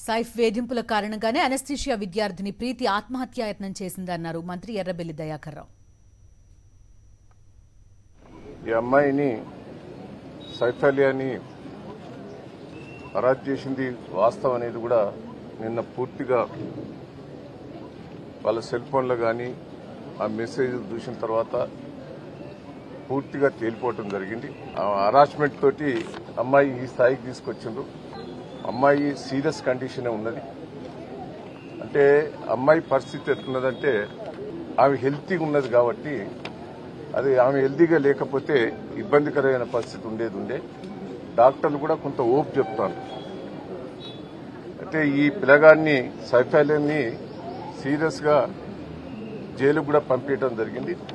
సైఫ్ వేధింపుల కారణంగానే అనస్థీషియా విద్యార్థిని ప్రీతి ఆత్మహత్యాయత్నం చేసిందన్నారు మంత్రి ఎర్రబెల్లి దయాకర్ రావు ఈ అమ్మాయిని సైఫల్యాన్ని అరాజ్ చేసింది వాస్తవం అనేది కూడా నిన్న పూర్తిగా వాళ్ళ సెల్ ఫోన్లో కానీ ఆ మెసేజ్ చూసిన తర్వాత పూర్తిగా తేలిపోవటం జరిగింది ఆ హరాస్మెంట్ తోటి అమ్మాయి ఈ స్థాయికి తీసుకొచ్చిండ్రు అమ్మాయి సీరియస్ కండిషనే ఉన్నది అంటే అమ్మాయి పరిస్థితి ఎట్లున్నదంటే ఆమె హెల్తీగా ఉన్నది కాబట్టి అది ఆమె హెల్తీగా లేకపోతే ఇబ్బందికరమైన పరిస్థితి ఉండేది ఉండే డాక్టర్లు కూడా కొంత ఓపు చెప్తాను అంటే ఈ పిల్లగాన్ని సైఫాల్యాన్ని సీరియస్ గా జైలుకు కూడా పంపించడం జరిగింది